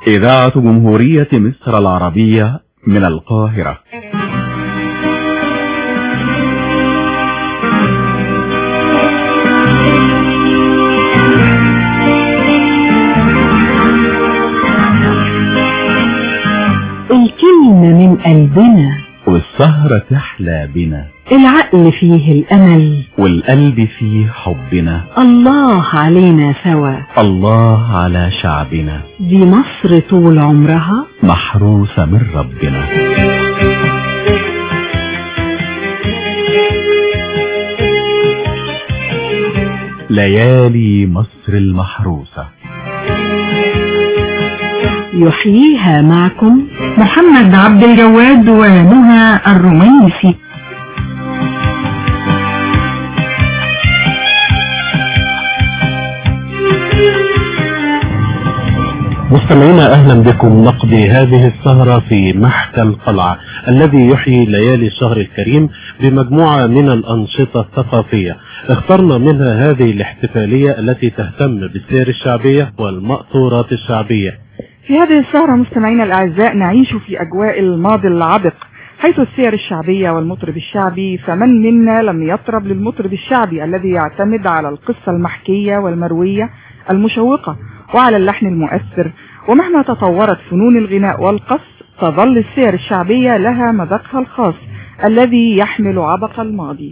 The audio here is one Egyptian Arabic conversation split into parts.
إذاعة جمهورية مصر العربية من القاهرة الكلمة من قلبنا والسهرة تحلى بنا العقل فيه الأمل والقلب فيه حبنا الله علينا سوا الله على شعبنا دي مصر طول عمرها محروسة من ربنا ليالي مصر المحروسة يحييها معكم محمد عبد الجواد ونهى الرميسي مستمعينا اهلا بكم نقضي هذه السهرة في محكى القلعة الذي يحيي ليالي الشهر الكريم بمجموعة من الانشطة الثقافية اخترنا منها هذه الاحتفالية التي تهتم بالسير الشعبية والمأثورات الشعبية في هذه السهرة مستمعينا الأعزاء نعيش في أجواء الماضي العبق حيث السير الشعبية والمطرب الشعبي فمن منا لم يطرب للمطرب الشعبي الذي يعتمد على القصة المحكية والمروية المشوقة وعلى اللحن المؤثر ومهما تطورت فنون الغناء والقص تظل السير الشعبية لها مذاقها الخاص الذي يحمل عبق الماضي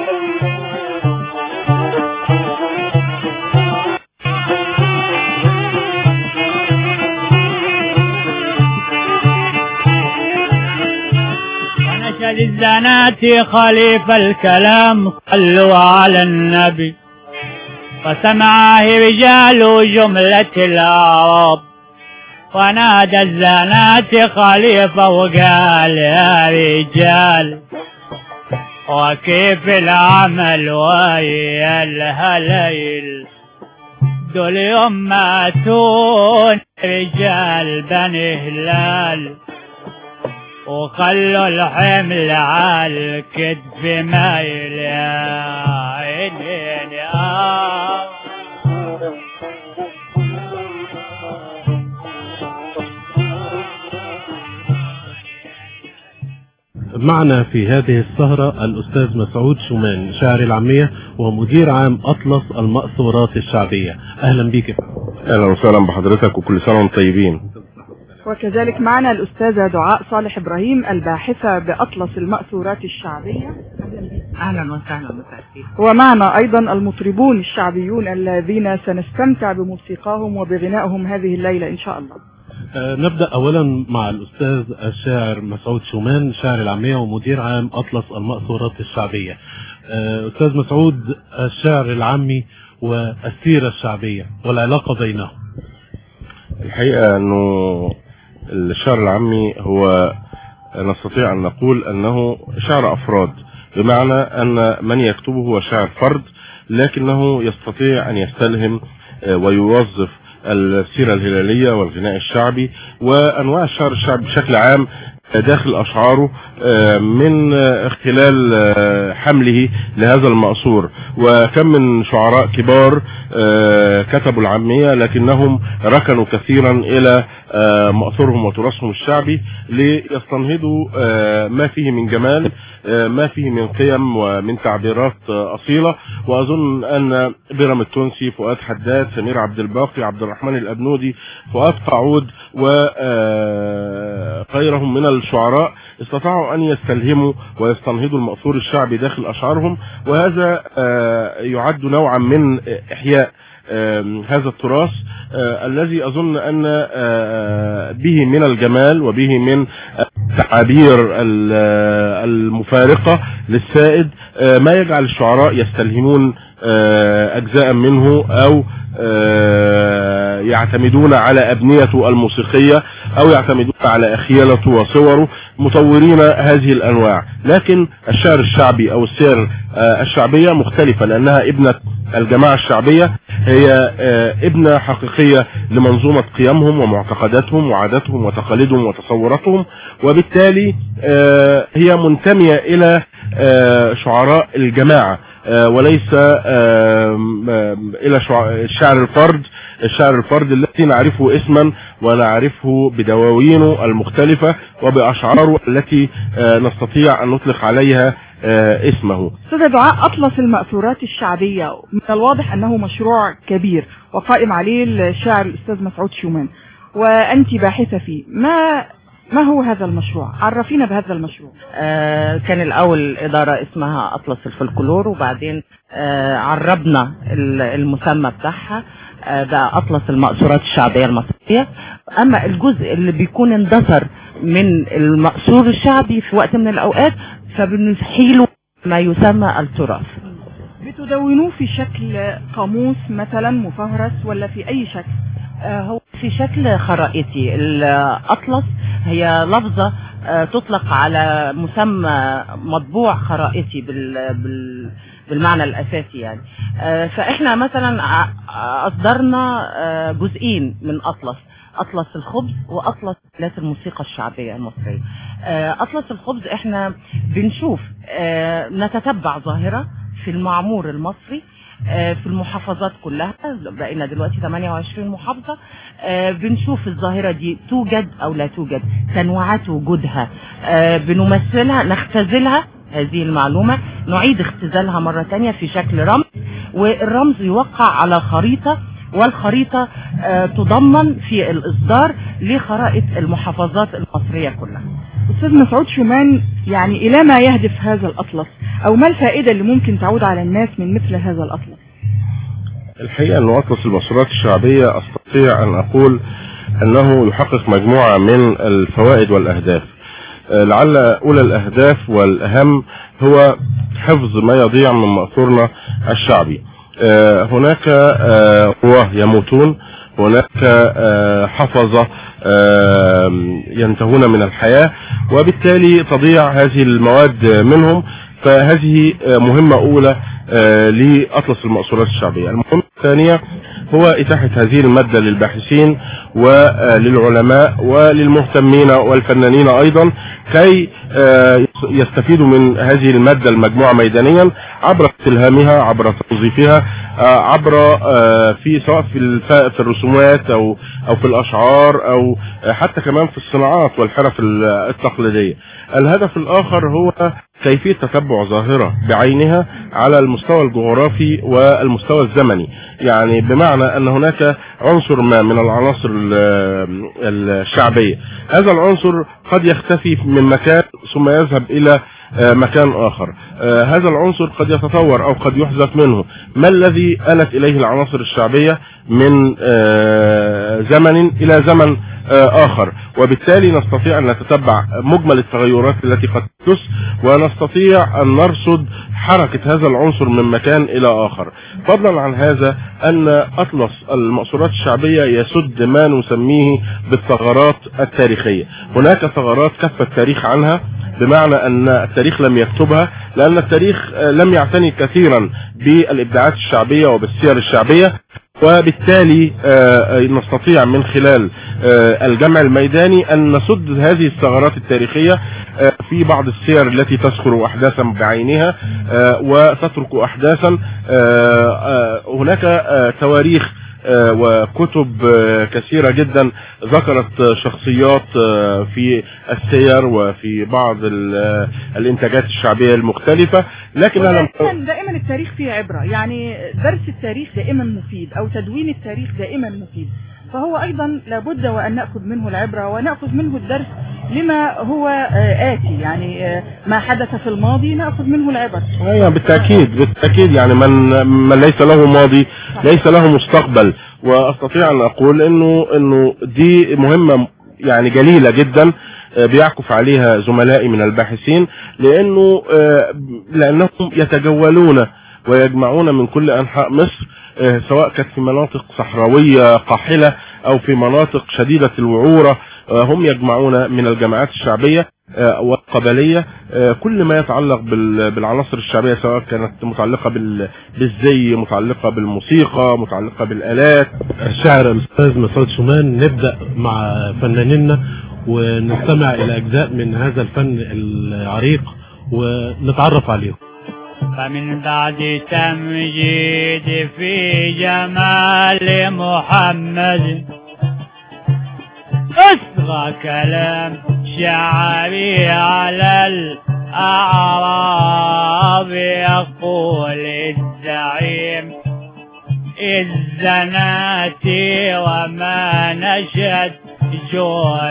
ونشد الزنات خليف الكلام صلوا على النبي فسمعه رجال جملة الأعراب ونادى الزنات خليفة وقال يا رجال وكيف العمل ويا الهليل دول يوم ماتون رجال بني هلال وخلوا الحمل على الكتف مايل يا عيني يا معنا في هذه السهرة الأستاذ مسعود شومان شاعر العامية ومدير عام أطلس المأثورات الشعبية أهلا بك اهلا وسهلا بحضرتك وكل سنه وانتم طيبين وكذلك معنا الأستاذة دعاء صالح إبراهيم الباحثة بأطلس المأثورات الشعبية اهلا وسهلا مساء ومعنا أيضا المطربون الشعبيون الذين سنستمتع بموسيقاهم وبغنائهم هذه الليلة إن شاء الله آه، نبدأ أولا مع الأستاذ الشاعر مسعود شومان شاعر العامية ومدير عام أطلس المأثورات الشعبية آه، أستاذ مسعود الشاعر العامي والسيرة الشعبية والعلاقة بينهم الحقيقه انه الشعر العامي هو نستطيع ان نقول انه شعر افراد بمعنى ان من يكتبه هو شاعر فرد لكنه يستطيع ان يستلهم آه، ويوظف السيرة الهلالية والغناء الشعبي وانواع الشعر الشعبي بشكل عام داخل اشعاره آه، من آه، خلال آه، حمله لهذا المأثور وكم من شعراء كبار آه، كتبوا العامية لكنهم ركنوا كثيرا الى آه، مأثورهم وتراثهم الشعبي ليستنهضوا آه، ما فيه من جمال آه، ما فيه من قيم ومن تعبيرات آه، أصيلة وأظن أن بيرام التونسي فؤاد حداد سمير عبد الباقي عبد الرحمن الأبنودي فؤاد قعود وغيرهم من الشعراء استطاعوا أن يستلهموا ويستنهضوا المأثور الشعبي داخل أشعارهم وهذا آه، يعد نوعا من إحياء آم، هذا التراث آه، الذي أظن أن آه، به من الجمال وبه من التعابير ال- آه، المفارقة للسائد آه، ما يجعل الشعراء يستلهمون آه، أجزاء منه أو آه، يعتمدون على أبنيته الموسيقية أو يعتمدون على أخيالته وصوره مطورين هذه الأنواع لكن الشعر الشعبي أو السير آه، الشعبية مختلفة لأنها ابنة الجماعة الشعبية هي آه، ابنة حقيقية لمنظومة قيمهم ومعتقداتهم وعاداتهم وتقاليدهم وتصوراتهم وبالتالي آه، هي منتمية إلى آه، شعراء الجماعة آه، وليس آم، آم، إلى شع- الشعر الفرد الشعر الفرد الذي نعرفه اسما ونعرفه بدواوينه المختلفة وبأشعاره التي آه، نستطيع أن نطلق عليها آه، اسمه أستاذة دعاء أطلس المأثورات الشعبية من الواضح أنه مشروع كبير وقائم عليه الشاعر الأستاذ مسعود شومان وأنت باحثة فيه ما ما هو هذا المشروع عرفينا بهذا المشروع آه كان الأول إدارة اسمها أطلس الفلكلور وبعدين آه عربنا ال- المسمى بتاعها آه بقى أطلس المأثورات الشعبية المصرية أما الجزء اللي بيكون اندثر من المأثور الشعبي في وقت من الأوقات فبنحيله ما يسمى التراث بتدونوه في شكل قاموس مثلا مفهرس ولا في أي شكل آه، هو في شكل خرائطي الأطلس هي لفظة آه، تطلق على مسمى مطبوع خرائطي بال بال بالمعنى الأساسي يعني آه، فإحنا مثلا ع- أصدرنا آه، جزئين من أطلس أطلس الخبز وأطلس آلات الموسيقى الشعبية المصرية آه، أطلس الخبز إحنا بنشوف آه، نتتبع ظاهرة في المعمور المصري آه، في المحافظات كلها بقينا دلوقتي 28 محافظة آه، بنشوف الظاهرة دي توجد أو لا توجد تنوعات وجودها آه، بنمثلها نختزلها هذه المعلومة نعيد اختزالها مرة تانية في شكل رمز والرمز يوقع على خريطة والخريطة آه، تضمن في الإصدار لخرائط المحافظات المصرية كلها أستاذ مسعود شومان يعني إلى ما يهدف هذا الأطلس أو ما الفائدة اللي ممكن تعود على الناس من مثل هذا الأطلس الحقيقة أن أطلس المسارات الشعبية أستطيع أن أقول أنه يحقق مجموعة من الفوائد والأهداف آه، لعل أولى الأهداف والأهم هو حفظ ما يضيع من مأثورنا الشعبي آه، هناك آه، رواه يموتون هناك آه، حفظة آه، ينتهون من الحياة وبالتالي تضيع هذه المواد منهم فهذه آه، مهمة أولى آه، لأطلس المأثورات الشعبية المهمة الثانية هو إتاحة هذه المادة للباحثين وللعلماء وللمهتمين والفنانين أيضا كي آه، يستفيدوا من هذه المادة المجموعة ميدانيا عبر استلهامها عبر توظيفها آه، عبر آه، في سواء في الف- في الرسومات أو أو في الأشعار أو آه، حتى كمان في الصناعات والحرف ال- التقليدية الهدف الآخر هو كيفية تتبع ظاهرة بعينها على المستوى الجغرافي والمستوى الزمني يعني بمعنى أن هناك عنصر ما من العناصر ال- الشعبية هذا العنصر قد يختفي من مكان ثم يذهب إلى آه، مكان آخر آه، هذا العنصر قد يتطور أو قد يحذف منه ما الذي آلت إليه العناصر الشعبية من آه، زمن إلى زمن آه، آخر وبالتالي نستطيع أن نتتبع مجمل التغيرات التي قد تحدث ونستطيع أن نرصد حركة هذا العنصر من مكان إلى آخر فضلا عن هذا أن أطلس المأثورات الشعبية يسد ما نسميه بالثغرات التاريخية هناك ثغرات كف التاريخ عنها بمعنى أن التاريخ لم يكتبها لأن التاريخ آه، لم يعتني كثيرا بالإبداعات الشعبية وبالسير الشعبية وبالتالي آه، آه، نستطيع من خلال آه، الجمع الميداني أن نسد هذه الثغرات التاريخية آه، في بعض السير التي تذكر أحداثا بعينها آه، وتترك أحداثا آه، آه، هناك آه، تواريخ آه، وكتب آه، كثيرة جدا ذكرت آه، شخصيات آه، في السير وفي بعض ال- آه، الانتاجات الشعبية المختلفة لكنها لم دائما دائما التاريخ فيه عبرة يعني درس التاريخ دائما مفيد أو تدوين التاريخ دائما مفيد فهو أيضا لابد وأن نأخذ منه العبرة ونأخذ منه الدرس لما هو آه، آتي يعني آه، ما حدث في الماضي نأخذ منه العبر ايوه بالتاكيد بالتاكيد يعني من من ليس له ماضي ليس له مستقبل واستطيع ان اقول انه انه دي مهمه يعني جليله جدا آه، بيعكف عليها زملائي من الباحثين لانه آه، لانهم يتجولون ويجمعون من كل انحاء مصر آه، سواء كانت في مناطق صحراويه قاحله او في مناطق شديده الوعوره آه، هم يجمعون من الجماعات الشعبيه آه، والقبلية آه، كل ما يتعلق بال- بالعناصر الشعبية سواء كانت متعلقة بال- بالزي متعلقة بالموسيقى متعلقة بالآلات الشاعر الأستاذ مسعود شومان نبدأ مع فنانينا ونستمع إلى أجزاء من هذا الفن العريق ونتعرف عليهم فمن بعد تمجيد في جمال محمد أصغى كلام شعبي على الأعراب يقول الزعيم الزناتي وما نشد جوب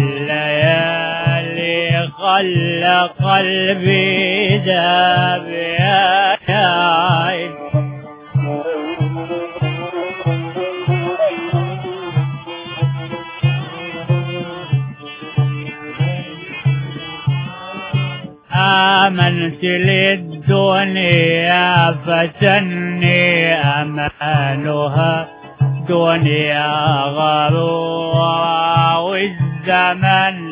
الليالي خلى قلبي داب يا عين آمنت للدنيا فتني أمانها دنيا غرورا والزمن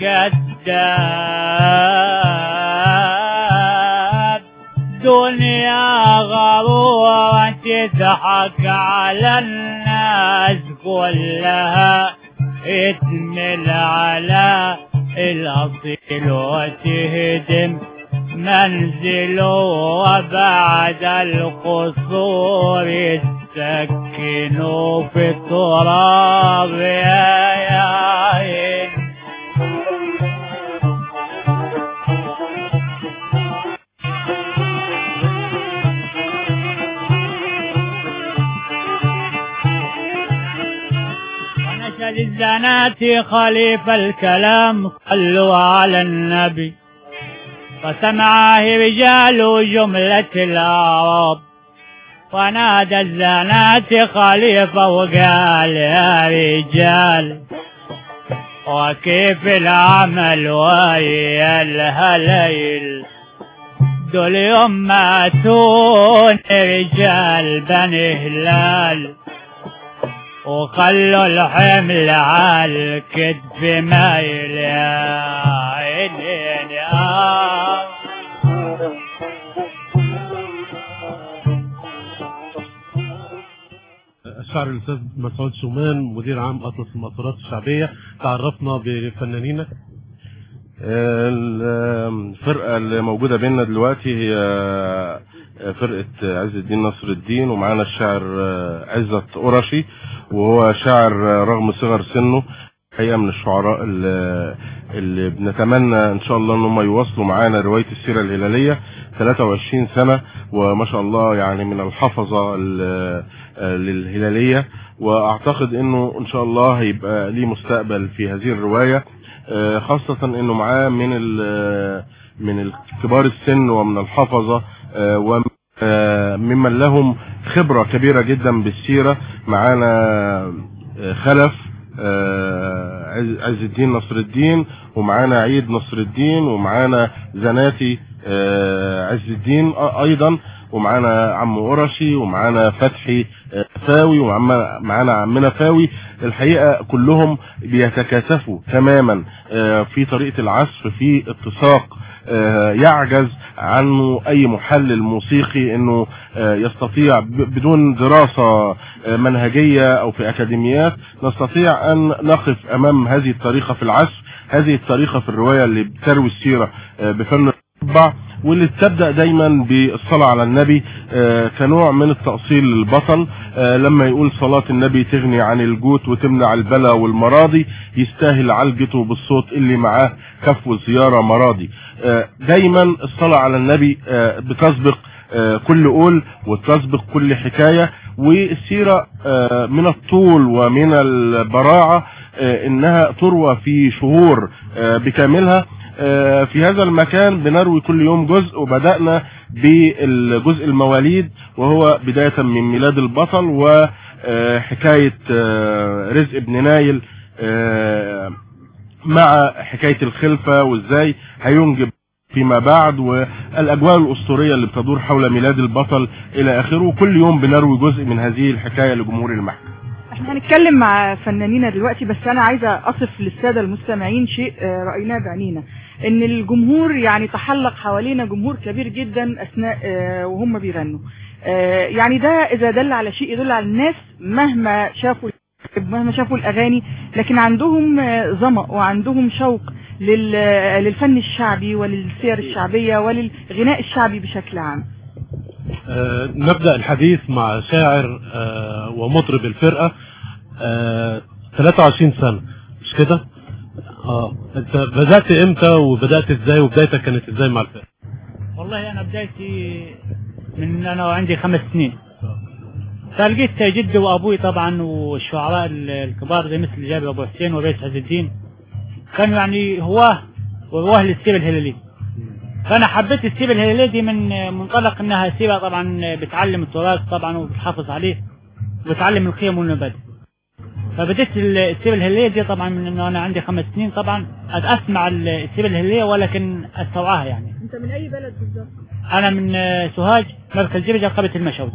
كذاب دنيا غرورا تضحك على الناس كلها اتمل على الأصيل وتهدم منزله وبعد القصور يسكنوا في التراب يا عين ونشد الزنات خليفة الكلام صلوا على النبي فسمعه رجال جملة الأعراب ونادى الزنات خليفة وقال يا رجال وكيف العمل ويا الهليل دول يوم ماتون رجال بني هلال وخلوا الحمل على الكتف مايل يا عيني آه الشاعر الاستاذ مسعود شومان مدير عام اطلس المأثورات الشعبيه تعرفنا بفنانينك الفرقة اللي موجودة بيننا دلوقتي هي فرقة عز الدين نصر الدين ومعانا الشاعر عزت قرشي وهو شاعر رغم صغر سنه حقيقة من الشعراء اللي, اللي بنتمنى ان شاء الله ان هم يواصلوا معانا رواية السيرة الهلالية 23 سنة وما شاء الله يعني من الحفظة للهلالية واعتقد انه ان شاء الله هيبقى ليه مستقبل في هذه الرواية خاصة انه معاه من من كبار السن ومن الحفظة وممن لهم خبرة كبيرة جدا بالسيرة معانا خلف عز الدين نصر الدين ومعانا عيد نصر الدين ومعانا زناتي عز الدين ايضا ومعانا عم قرشي ومعانا فتحي فاوي ومعانا عمنا فاوي الحقيقة كلهم بيتكاتفوا تماما في طريقة العزف في اتساق يعجز عنه اي محلل موسيقي انه يستطيع بدون دراسة منهجية او في اكاديميات نستطيع ان نقف امام هذه الطريقة في العزف هذه الطريقة في الرواية اللي بتروي السيرة بفن الطبع واللي بتبدأ دايما بالصلاة على النبي كنوع من التأصيل للبطل لما يقول صلاة النبي تغني عن الجوت وتمنع البلا والمراضي يستاهل عالجته بالصوت اللي معاه كف زيارة مراضي دايما الصلاة على النبي بتسبق كل قول وتسبق كل حكاية والسيرة من الطول ومن البراعة انها تروى في شهور بكاملها في هذا المكان بنروي كل يوم جزء وبدأنا بالجزء المواليد وهو بداية من ميلاد البطل وحكاية رزق ابن نايل مع حكاية الخلفة وازاي هينجب فيما بعد والاجواء الاسطورية اللي بتدور حول ميلاد البطل الى اخره وكل يوم بنروي جزء من هذه الحكاية لجمهور المحكمة احنا هنتكلم مع فنانينا دلوقتي بس انا عايزه اصف للساده المستمعين شيء رايناه بعينينا ان الجمهور يعني تحلق حوالينا جمهور كبير جدا اثناء وهم بيغنوا يعني ده اذا دل على شيء يدل على الناس مهما شافوا مهما شافوا الاغاني لكن عندهم ظمأ وعندهم شوق لل- للفن الشعبي وللسير الشعبية وللغناء الشعبي بشكل عام آه، نبدأ الحديث مع شاعر آه، ومطرب الفرقة آه، 23 سنة مش كده؟ اه انت بدأت امتى وبدأت ازاي وبدايتك كانت ازاي مع الفرقة؟ والله انا بدايتي من انا وعندي خمس سنين فلقيت جدي وابوي طبعا والشعراء ال- الكبار زي مثل جابر ابو حسين وبيت عز الدين كانوا يعني هواه وهواه للسيرة الهلالية فانا حبيت السيرة الهلالية دي من منطلق انها سيرة طبعا بتعلم التراث طبعا وبتحافظ عليه وبتعلم القيم والمبادئ فبديت السيرة الهلالية دي طبعا من انه انا عندي خمس سنين طبعا اسمع السيرة الهلالية ولكن استوعاها يعني انت من اي بلد بالظبط انا من سوهاج مركز جبجة قرية المشودة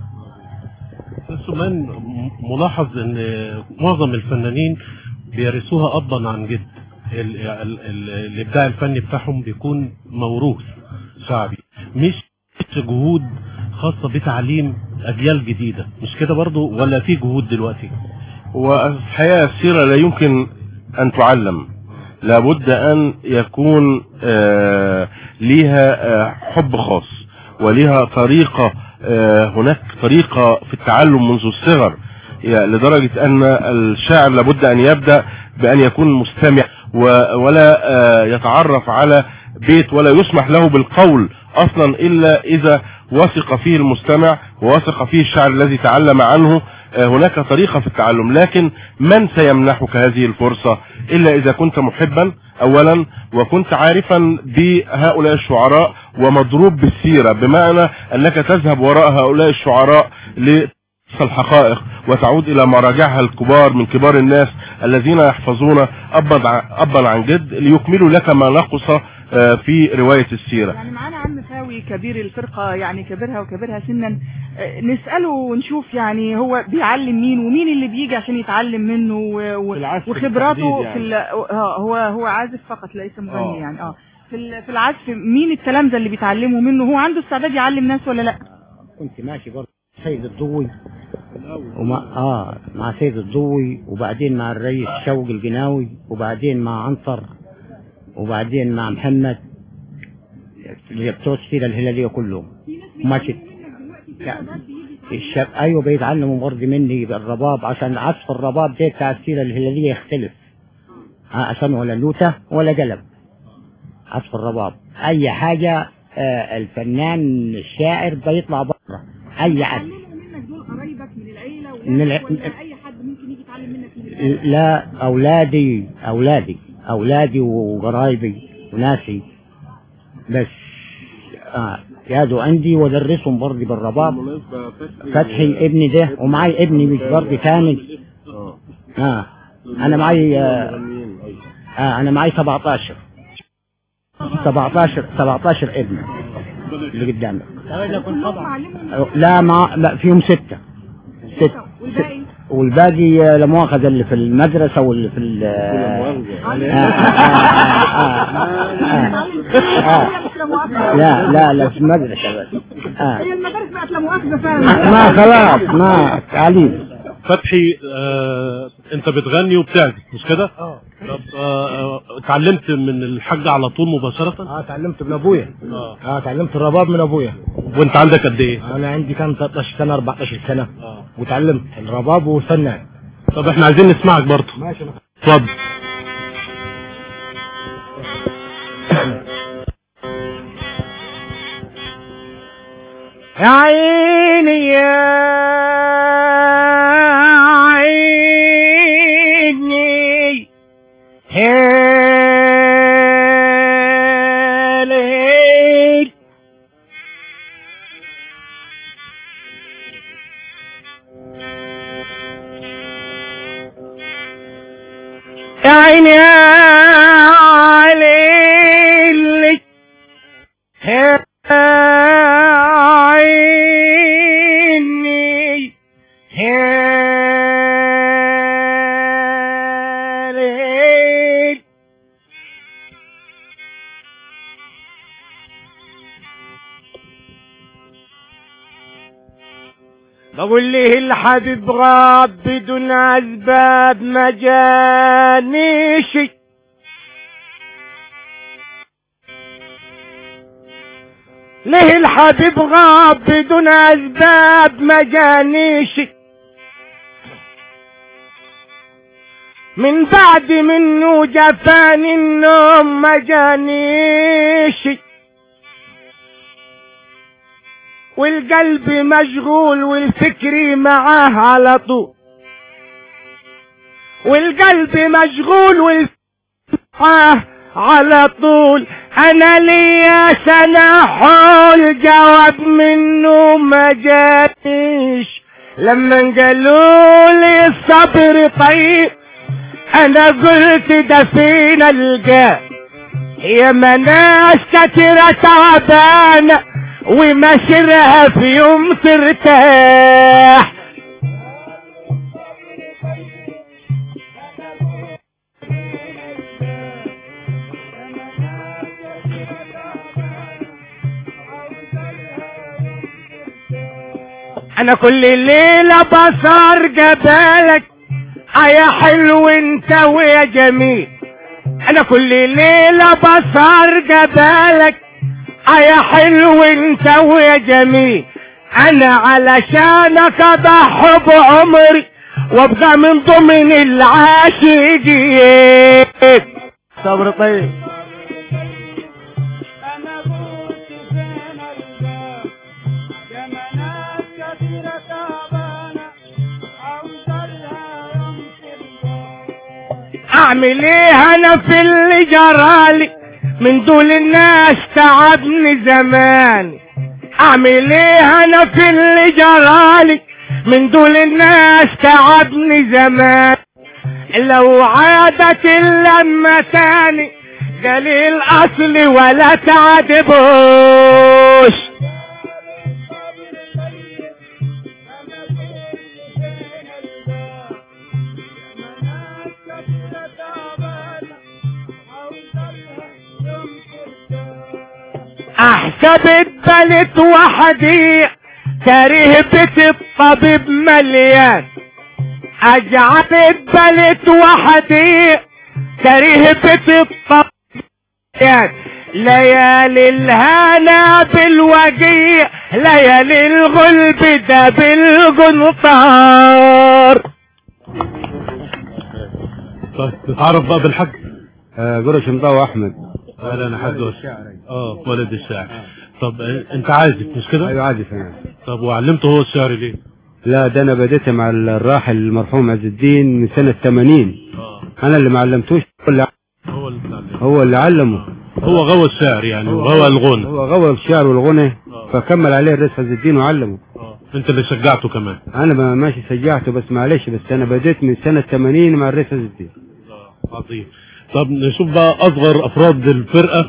سمان م- ملاحظ ان معظم الفنانين بيرثوها ابا عن جد ال- ال- ال- الابداع الفني بتاعهم بيكون موروث شعبي مش جهود خاصة بتعليم اجيال جديدة مش كده برضو ولا في جهود دلوقتي والحقيقة السيرة لا يمكن أن تعلم لابد أن يكون آه، ليها آه، حب خاص وليها طريقة آه، هناك طريقة في التعلم منذ الصغر يعني لدرجة أن الشاعر لابد أن يبدأ بأن يكون مستمع و- ولا آه، يتعرف على بيت ولا يسمح له بالقول أصلا إلا إذا وثق فيه المستمع ووثق فيه الشاعر الذي تعلم عنه آه، هناك طريقة في التعلم لكن من سيمنحك هذه الفرصة إلا إذا كنت محبا أولا وكنت عارفا بهؤلاء الشعراء ومضروب بالسيرة بمعنى أنك تذهب وراء هؤلاء الشعراء لتقص الحقائق وتعود إلى مراجعها الكبار من كبار الناس الذين يحفظون أبا عن- أبا عن جد ليكملوا لك ما نقص آه، في رواية السيرة يعني معانا عم فاوي كبير الفرقة يعني كبيرها وكبيرها سنا آه، نسأله ونشوف يعني هو بيعلم مين ومين اللي بيجي عشان يتعلم منه و- و- في العزف وخبراته بالتحديد في ال- آه، هو هو عازف فقط ليس مغني آه. يعني اه في ال- في العزف مين التلامذة اللي بيتعلموا منه هو عنده استعداد يعلم ناس ولا لا كنت ماشي برضه سيد الضوي ومع اه مع سيد الضوي وبعدين مع الرئيس شوقي الجناوي وبعدين مع عنتر وبعدين مع محمد اللي بتوع السيرة الهلالية كلهم ماشي يعني الشاب ايوه بيتعلموا برضه مني بالرباب عشان عزف الرباب ده بتاع السيرة الهلالية يختلف آه، عشان ولا لوتة ولا قلم عزف الرباب اي حاجة آه الفنان الشاعر بيطلع بره اي عزف منك دول قرايبك من العيلة من الع- ولا اي حد ممكن يجي يتعلم منك لا اولادي اولادي اولادي وقرايبي وناسي بس آه يادوا عندي وادرسهم برضه بالرباب فتحي ابني ده ومعي ابني مش برضه ثاني اه انا معي آه, اه انا معي 17 17 17 ابن اللي قدامك آه، لا ما لا فيهم ستة ستة والباقي والباقي آه، لا مؤاخذة اللي في المدرسة واللي في ال آه، آه، آه، آه، آه. لا لا لا في المدرسة بس آه. هي المدارس بقت لا مؤاخذة فعلا ما خلاص ما تعليم فتحي آه انت بتغني وبتعزف مش كده؟ اه طب آه آه، اتعلمت من الحاج على طول مباشرة؟ اه تعلمت من ابويا اه اه تعلمت الرباب من ابويا وانت عندك قد ايه؟ انا عندي كان 13 سنة 14 سنة اه وتعلمت الرباب والفنان طب احنا عايزين نسمعك برضه ماشي اتفضل يا عيني يا عيني هليل يا عيني يا عليل عيني هليل بقول ليه الحبيب غاب بدون اسباب ما جانيش ليه الحبيب غاب بدون اسباب ما جانيش من بعد منه جفاني النوم ما جانيش والقلب مشغول والفكر معاه على طول والقلب مشغول والفكر معاه على طول انا ليا سنة حول جواب منه ما جاتش لما قالوا لي الصبر طيب انا قلت ده فينا الجاه يا مناس كتيرة تعبانة ومسيرها في يوم ترتاح انا كل ليلة بصار جبالك يا حلو انت ويا جميل انا كل ليلة بصار جبالك يا حلو انت ويا جميل انا علشانك اضحي بعمري وابقى من ضمن العاشقين صبر طيب اعمل ايه انا في اللي جرالي من دول الناس تعبني زمان اعمل ايه انا في اللي جرالي من دول الناس تعبني زمان لو عادت اللمة تاني قليل اصلي ولا تعاتبوش احسب اتبلت وحدي كاره بيت الطبيب مليان اجعل اتبلت وحدي كاره بيت الطبيب مليان ليالي الهنا بالوجيع ليالي الغلب ده بالجنطار طيب نتعرف بقى بالحاج قرش مضاوى احمد اهلا يا حاج وش. اه ولد الشاعر طب آه، انت عازف مش كده ايوه عادي فعلا طب وعلمته هو الشعر ليه لا ده انا بديت مع الراحل المرحوم عز الدين من سنة 80 اه انا اللي ما علمتوش هو اللي هو اللي اتعلم. هو اللي علمه هو غوى الشعر يعني وغوى الغنى هو غوى الشعر والغنى آه. فكمل عليه الرئيس عز الدين وعلمه اه انت اللي شجعته كمان انا ما ماشي شجعته بس معلش بس انا بديت من سنة 80 مع الرئيس عز الدين اه عظيم طب نشوف بقى اصغر افراد الفرقه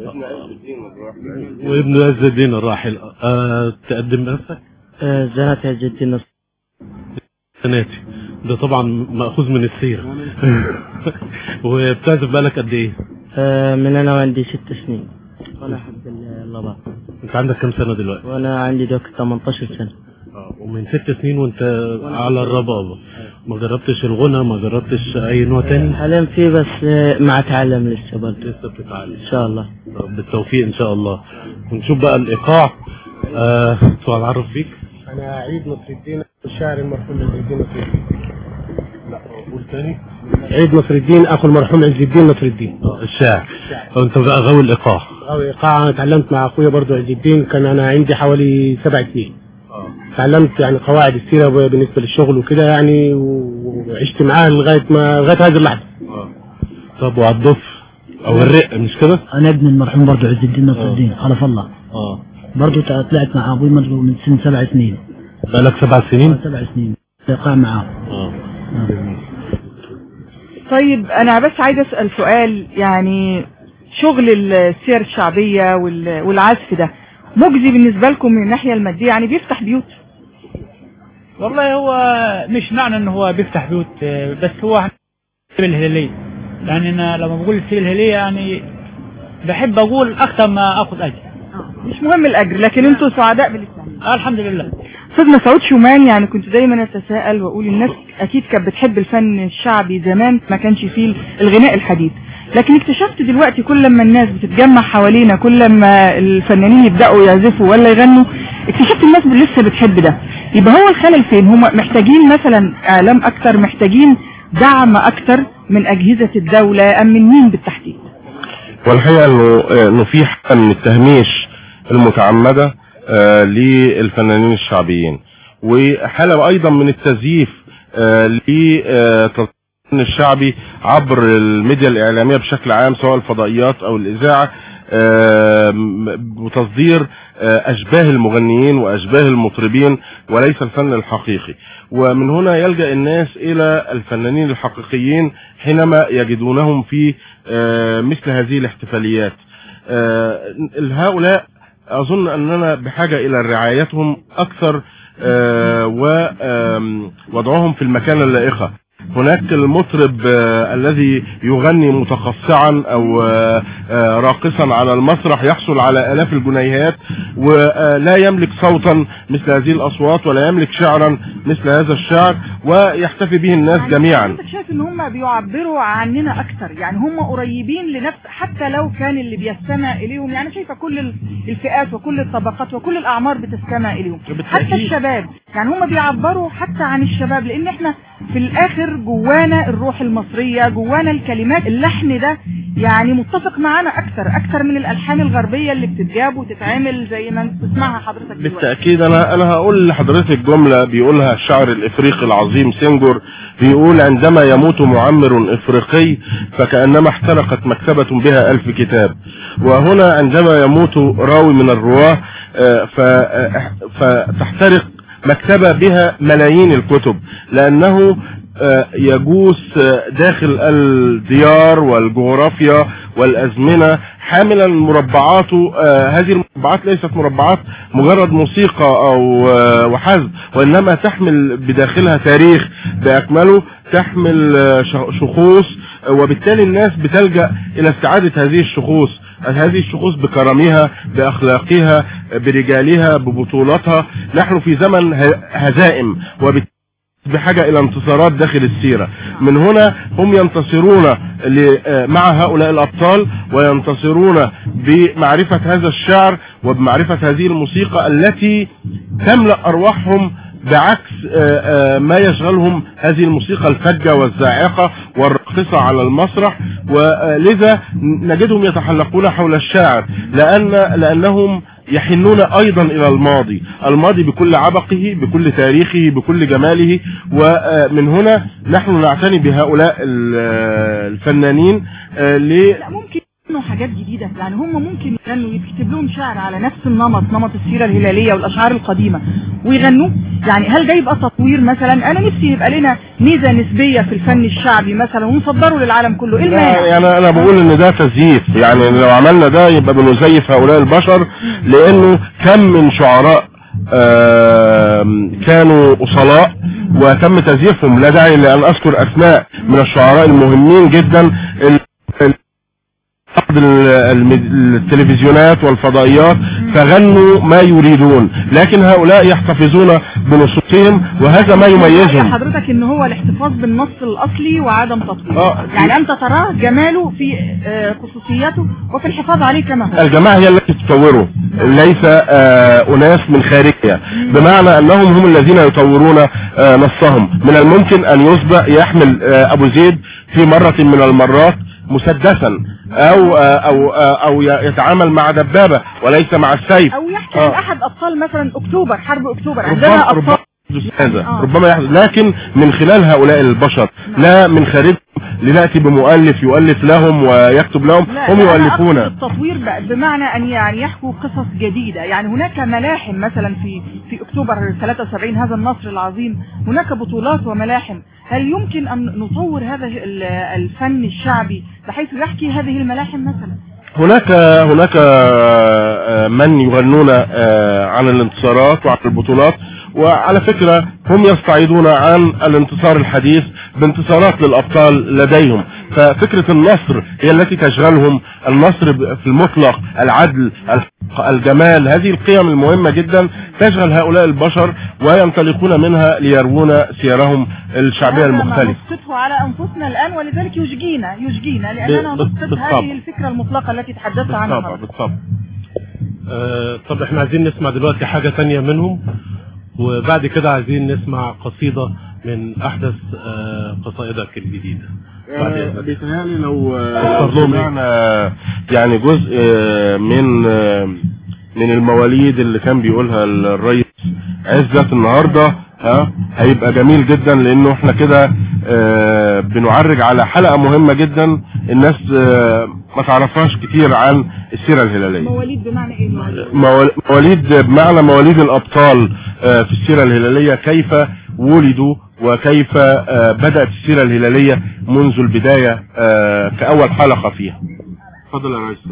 وابن عز الدين الراحل آه تقدم نفسك زنات عز الدين سناتي ده طبعا مأخوذ من السيرة وبتعزف بقالك قد ايه آه، من انا وعندي ست سنين وانا احب اللبا انت عندك كام سنة دلوقتي وانا عندي دوك 18 سنة آه، ومن ست سنين وانت على الربابة ما جربتش الغنى ما جربتش اي نوع تاني حاليا في بس آه، مع تعلم لسه برضه لسه بتتعلم ان شاء الله طب بالتوفيق ان شاء الله ونشوف بقى الايقاع آه سؤال عرف فيك انا عيد نصر الدين الشاعر المرحوم عز الدين نصر الدين لا قول تاني عيد نصر الدين اخو المرحوم عز الدين نصر الدين آه، الشاعر انت بقى غاوي الايقاع او ايقاع انا اتعلمت مع اخويا برضو عز الدين كان انا عندي حوالي سبع سنين اه تعلمت يعني قواعد السيره بالنسبه للشغل وكده يعني و- وعشت معاه لغايه ما لغايه هذه اللحظه اه طب وعلى الضف او الرق مش كده انا ابن المرحوم برضه عز الدين نصر الدين خلف الله اه برضه طلعت مع ابوي برضه من سن سبع سنين بقالك سبع سنين سبع سنين ايقاع معاه اه طيب انا بس عايز اسال سؤال يعني شغل السير الشعبيه وال- والعزف ده مجزي بالنسبه لكم من الناحيه الماديه يعني بيفتح بيوت والله هو مش معنى ان هو بيفتح بيوت آه، بس هو السيب الهلالية يعني انا لما بقول السيب الهلالية يعني بحب اقول اكثر ما اخذ اجر مش مهم الاجر لكن انتوا سعداء بالاسلام آه الحمد لله استاذ مسعود شومان يعني كنت دايما اتساءل واقول الناس اكيد كانت بتحب الفن الشعبي زمان ما كانش فيه الغناء الحديث لكن اكتشفت دلوقتي كل ما الناس بتتجمع حوالينا كل ما الفنانين يبدأوا يعزفوا ولا يغنوا اكتشفت الناس لسه بتحب ده يبقى هو الخلل فين هم محتاجين مثلا اعلام اكتر محتاجين دعم اكتر من اجهزة الدولة ام من مين بالتحديد والحقيقة انه انه في حالة من التهميش المتعمدة آه، للفنانين الشعبيين وحالة ايضا من التزييف للفن الشعبي عبر الميديا الاعلامية بشكل عام سواء الفضائيات او الاذاعة آه، م- وتصدير آه، اشباه المغنيين واشباه المطربين وليس الفن الحقيقي ومن هنا يلجأ الناس الى الفنانين الحقيقيين حينما يجدونهم في آه، مثل هذه الاحتفاليات آه، هؤلاء اظن اننا بحاجة الى رعايتهم اكثر آه، ووضعهم في المكان اللائقة هناك المطرب آه، الذي يغني متقصعا او آه، آه، راقصا على المسرح يحصل على الاف الجنيهات ولا يملك صوتا مثل هذه الاصوات ولا يملك شعرا مثل هذا الشعر ويحتفي به الناس جميعا انت شايف ان هم بيعبروا عننا اكتر يعني هم قريبين لنفس حتى لو كان اللي بيستمع اليهم يعني شايفه كل ال- الفئات وكل الطبقات وكل الاعمار بتستمع اليهم حتى الشباب يعني هم بيعبروا حتى عن الشباب لان احنا في الاخر جوانا الروح المصرية جوانا الكلمات اللحن ده يعني متفق معانا اكتر اكتر من الالحان الغربية اللي بتتجاب وتتعمل زي ما انت تسمعها حضرتك دلوقتي بالتأكيد أنا أنا هقول لحضرتك جملة بيقولها الشاعر الإفريقي العظيم سينجور بيقول عندما يموت معمر إفريقي فكأنما احترقت مكتبة بها ألف كتاب وهنا عندما يموت راوي من الرواة آه، ف- آه، فتحترق مكتبة بها ملايين الكتب لأنه آه، يجوس آه، داخل الديار والجغرافيا والأزمنة حاملا مربعاته آه، هذه المربعات ليست مربعات مجرد موسيقى أو آه، وحسب وإنما تحمل بداخلها تاريخ بأكمله تحمل آه، ش- شخوص آه، وبالتالي الناس بتلجأ إلى استعادة هذه الشخوص هذه الشخوص بكرمها بأخلاقها برجالها ببطولاتها نحن في زمن ه- هزائم وبالتالي بحاجة الى انتصارات داخل السيرة من هنا هم ينتصرون ل- آه، مع هؤلاء الابطال وينتصرون بمعرفة هذا الشعر وبمعرفة هذه الموسيقى التي تملأ ارواحهم بعكس آه، آه، ما يشغلهم هذه الموسيقى الفجة والزاعقة والراقصة على المسرح ولذا نجدهم يتحلقون حول الشاعر لأن لأنهم يحنون ايضا الى الماضي الماضي بكل عبقه بكل تاريخه بكل جماله ومن هنا نحن نعتني بهؤلاء ال- الفنانين آه، ل لا ممكن يغنوا حاجات جديدة يعني هم ممكن يغنوا يكتب لهم شعر على نفس النمط نمط السيرة الهلالية والأشعار القديمة ويغنوا يعني هل ده يبقى تطوير مثلا أنا نفسي يبقى لنا ميزة نسبية في الفن الشعبي مثلا ونصدره للعالم كله إيه لا المانع؟ يعني انا بقول ان ده تزييف يعني لو عملنا ده يبقى بنزيف هؤلاء البشر لانه كم من شعراء آم، كانوا اصلاء وتم تزييفهم لا داعي لان اذكر اسماء من الشعراء المهمين جدا ال- ال- بعض ال- الم- التلفزيونات والفضائيات فغنوا ما يريدون لكن هؤلاء يحتفظون بنصوصهم وهذا ما رأي يميزهم حضرتك ان هو الاحتفاظ بالنص الاصلي وعدم تطويره آه. يعني انت تراه جماله في آه، خصوصياته وفي الحفاظ عليه كما هو الجماعة هي التي تطوره ليس آه، أناس من خارجها بمعنى أنهم هم الذين يطورون آه، نصهم من الممكن أن يسبق يحمل آه، أبو زيد في مرة من المرات مسدسا أو آه، أو آه، أو ي- يتعامل مع دبابة وليس مع السيف او يحكي آه. عن احد ابطال مثلا اكتوبر حرب اكتوبر عندنا ربما ابطال ربما يحدث هذا آه. ربما يحدث لكن من خلال هؤلاء البشر لا من خارجهم لنأتي بمؤلف يؤلف لهم ويكتب لهم لا هم لا، أنا يؤلفون أقصد التطوير ب- بمعنى ان يعني يحكوا قصص جديدة يعني هناك ملاحم مثلا في في اكتوبر 73 هذا النصر العظيم هناك بطولات وملاحم هل يمكن ان نطور هذا ال- الفن الشعبي بحيث يحكي هذه الملاحم مثلا هناك هناك آه، من يغنون آه، عن الانتصارات وعن البطولات وعلى فكرة هم يستعيدون عن الانتصار الحديث بانتصارات للأبطال لديهم ففكرة النصر هي التي تشغلهم النصر ب- في المطلق العدل الحق الجمال هذه القيم المهمة جدا تشغل هؤلاء البشر وينطلقون منها ليروون سيرهم الشعبية هذا ما المختلفة نسقطه على أنفسنا الآن ولذلك يشجينا يشجينا لأننا بال- نسقط بالطبع. هذه الفكرة المطلقة التي تحدثت عنها بالطبع بالطبع آه، طب احنا عايزين نسمع دلوقتي حاجة تانية منهم وبعد كده عايزين نسمع قصيدة من احدث آه، قصائدك الجديدة بعد إذنك. بيتهيألي لو اختار لهم إيه؟ سمعنا يعني جزء آه، من آه، من المواليد اللي كان بيقولها الرئيس عزت النهارده ها هيبقى جميل جدا لانه احنا كده آه، بنعرج على حلقه مهمه جدا الناس آه، ما تعرفهاش كتير عن السيره الهلاليه مواليد بمعنى إيه مواليد؟ موال- مواليد بمعنى مواليد الأبطال آه، في السيرة الهلالية كيف ولدوا وكيف آه، بدأت السيرة الهلالية منذ البداية آه، كأول حلقة فيها تفضل يا ريس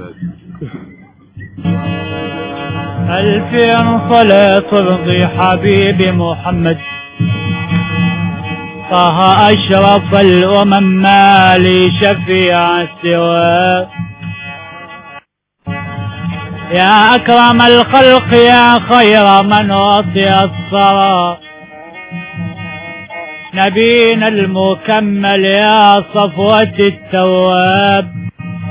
ألفين صلاة ترضي حبيبي محمد طه أشرف الأمم ما لي شفيع سواه يا أكرم الخلق يا خير من وصي الصرى نبينا المكمل يا صفوة التواب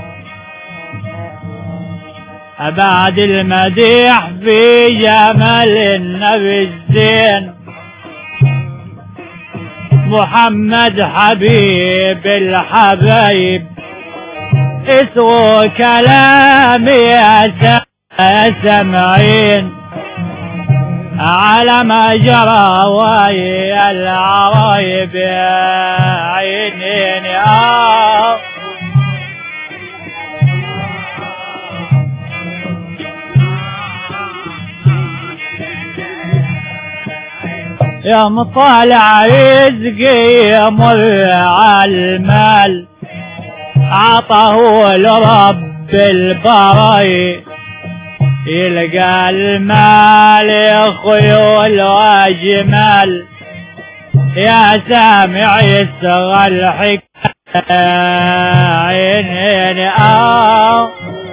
بعد المديح في جمال النبي الزين محمد حبيب الحبايب اسمه كلامي يا س- يا سمعين على ما جرى ويا العرايب يا عينين آه يا مطالع رزقي يمر على المال عطاه لرب البراي يلقى المال يا خيول وجمال يا سامع يسغى الحكاية عينين آه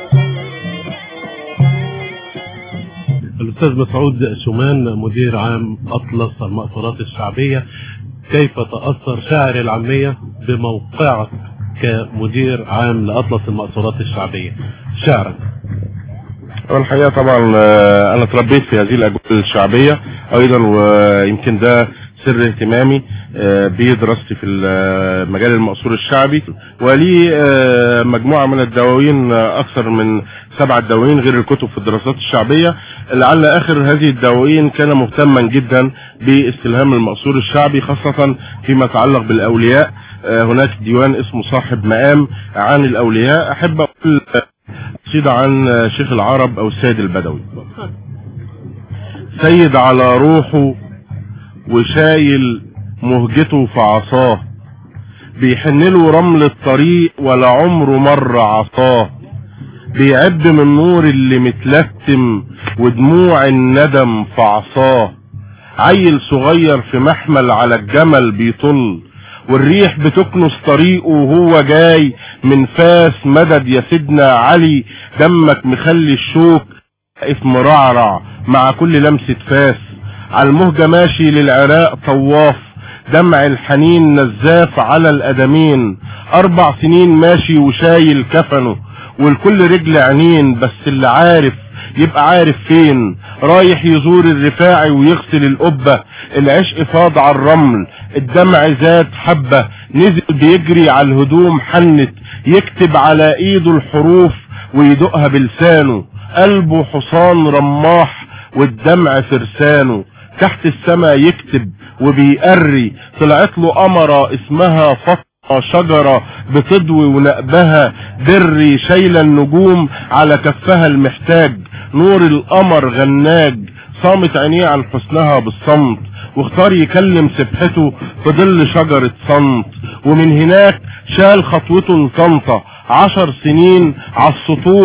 الأستاذ مسعود شومان مدير عام أطلس المأثورات الشعبية كيف تأثر شاعر العامية بموقعك كمدير عام لأطلس المأثورات الشعبية شعرك الحقيقة طبعا آه، أنا تربيت في هذه الأجواء الشعبية أيضا ويمكن ده سر اهتمامي آه، بدراستي في المجال المأثور الشعبي ولي آه، مجموعة من الدواوين آه، أكثر من سبعة دواوين غير الكتب في الدراسات الشعبية لعل آخر هذه الدواوين كان مهتما جدا باستلهام المأثور الشعبي خاصة فيما يتعلق بالأولياء آه، هناك ديوان اسمه صاحب مقام عن الأولياء أحب أقول آه، قصيدة عن آه، شيخ العرب أو السيد البدوي سيد على روحه وشايل مهجته في عصاه بيحن له رمل الطريق ولا عمره مر عصاه بيعب من نور اللي متلتم ودموع الندم في عصاه عيل صغير في محمل على الجمل بيطل والريح بتكنس طريقه وهو جاي من فاس مدد يا سيدنا علي دمك مخلي الشوك واقف مرعرع مع كل لمسة فاس على المهجة ماشي للعراق طواف دمع الحنين نزاف على الأدمين أربع سنين ماشي وشايل كفنه والكل رجل عينين بس اللي عارف يبقى عارف فين رايح يزور الرفاعي ويغسل القبة العشق فاض على الرمل الدمع زاد حبة نزل بيجري على الهدوم حنت يكتب على ايده الحروف ويدقها بلسانه قلبه حصان رماح والدمع فرسانه تحت السما يكتب وبيقري طلعت له قمرة اسمها فاطمة شجرة بتضوي ونقبها دري شايلة النجوم على كفها المحتاج نور القمر غناج صامت عينيه عن حسنها بالصمت واختار يكلم سبحته في ظل شجرة صمت ومن هناك شال خطوته لطنطا عشر سنين على السطوح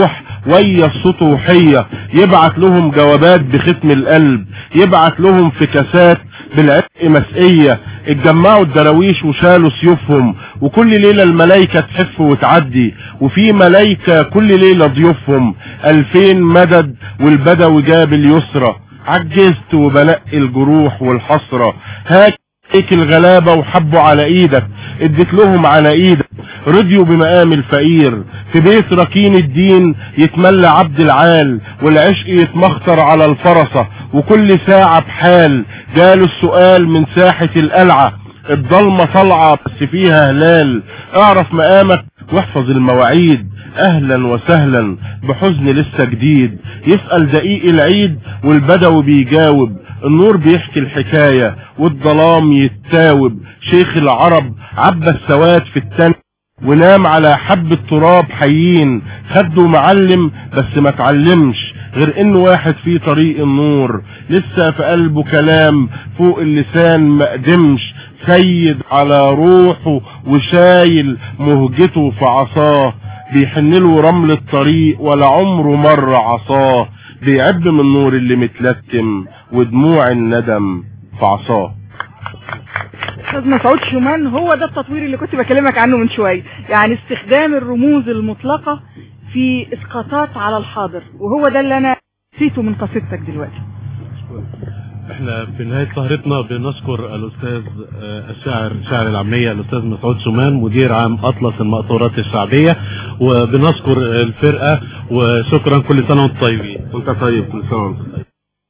ويا السطوحية يبعت لهم جوابات بختم القلب يبعت لهم في كاسات بالعتق مسئية اتجمعوا الدراويش وشالوا سيوفهم وكل ليلة الملايكة تحف وتعدي وفي ملايكة كل ليلة ضيوفهم الفين مدد والبدوي جاب اليسرى عجزت وبنقي الجروح والحسرة هاك ايك الغلابة وحبوا على ايدك اديت لهم على ايدك رضيوا بمقام الفقير في بيت ركين الدين يتملى عبد العال والعشق يتمخطر على الفرسة وكل ساعة بحال جاله السؤال من ساحة القلعة الضلمة طالعة بس فيها هلال اعرف مقامك واحفظ المواعيد اهلا وسهلا بحزن لسه جديد يسأل دقيق العيد والبدوي بيجاوب النور بيحكي الحكاية والظلام يتاوب شيخ العرب عبى السواد في التن ونام على حبة تراب حيين خده معلم بس ما تعلمش غير ان واحد في طريق النور لسه في قلبه كلام فوق اللسان مقدمش سيد على روحه وشايل مهجته في عصاه بيحنله رمل الطريق ولا عمره مر عصاه بيعب من النور اللي متلتم ودموع الندم في عصاه استاذ مسعود شومان هو ده التطوير اللي كنت بكلمك عنه من شويه يعني استخدام الرموز المطلقه في اسقاطات على الحاضر وهو ده اللي انا نسيته من قصيدتك دلوقتي احنا في نهاية سهرتنا بنشكر الاستاذ آه، الشاعر شاعر العامية الاستاذ مسعود شومان مدير عام اطلس المقطورات الشعبية وبنشكر الفرقة وشكرا كل سنة وانتم طيبين وانت طيب كل سنة وانت طيب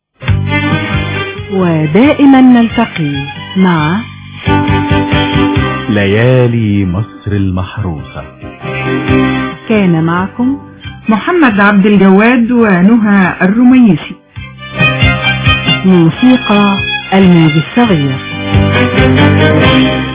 ودائما نلتقي مع ليالي مصر المحروسة كان معكم محمد عبد الجواد ونهى الرميسي موسيقى الموج الصغير